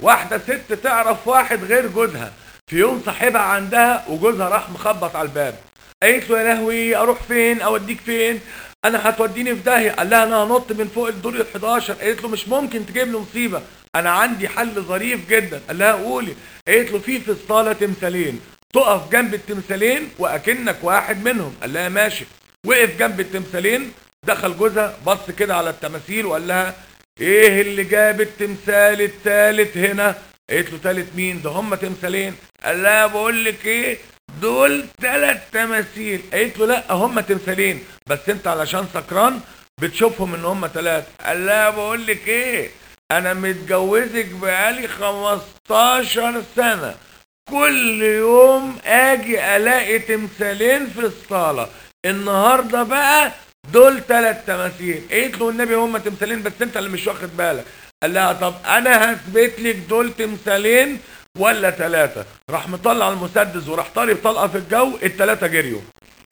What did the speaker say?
واحده ست تعرف واحد غير جوزها في يوم صاحبها عندها وجوزها راح مخبط على الباب قالت له يا لهوي اروح فين اوديك فين انا هتوديني في داهيه قال لها انا هنط من فوق الدور ال 11 قالت له مش ممكن تجيب لي مصيبه انا عندي حل ظريف جدا قال لها قولي قالت له في في الصاله تمثالين تقف جنب التمثالين واكنك واحد منهم قال لها ماشي وقف جنب التمثالين دخل جوزها بص كده على التماثيل وقال لها ايه اللي جاب التمثال التالت هنا قالت له تالت مين ده هم تمثالين قال لها بقول لك ايه دول تلات تماثيل قالت له لا هم تمثالين بس انت علشان سكران بتشوفهم ان هم تلات قال لها بقول لك ايه انا متجوزك بقالي 15 سنه كل يوم اجي الاقي تمثالين في الصاله النهارده بقى دول ثلاث تماثيل قالت له النبي هم تمثالين بس انت اللي مش واخد بالك قال لها طب انا هثبت لك دول تمثالين ولا ثلاثه راح مطلع المسدس وراح طالب طلقه في الجو الثلاثه جريوا